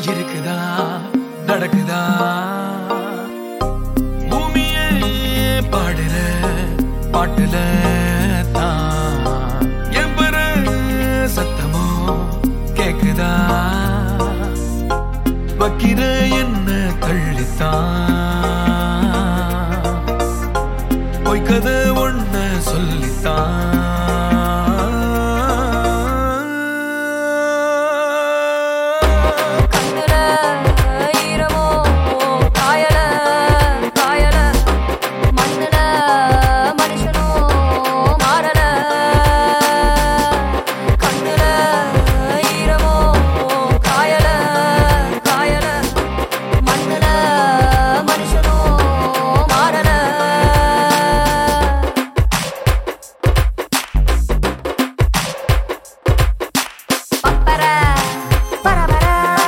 இருக்குதா நடக்குதா பூமியே பாடுற பாட்டுல தான் எம்பர சத்தமோ கேக்குதா வக்கிர என்ன தள்ளித்தான் பொய்க்கதை ஒண்ண சொல்லித்தான் கண்ணுல ஈரமோ காயல காயல மண்ணுல மனுஷனோ மாறல கண்ணுல ஈரமோ காயல காயல மண்ணுல மனுஷனோ மாறல பப்பர பரபர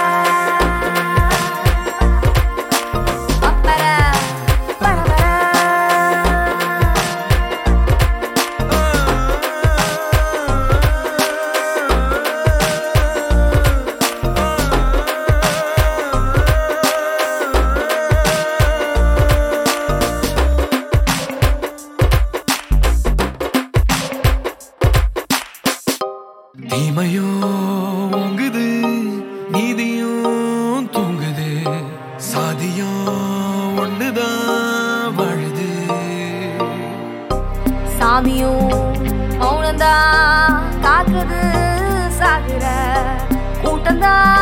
பப்பர பரபர தீமையும் ஓங்குது நீதியும் தூங்குது சாதியும் ஒண்ணுதான் வாழுது சாமியும் மௌனந்தா காக்குது சாகுற கூட்டந்தா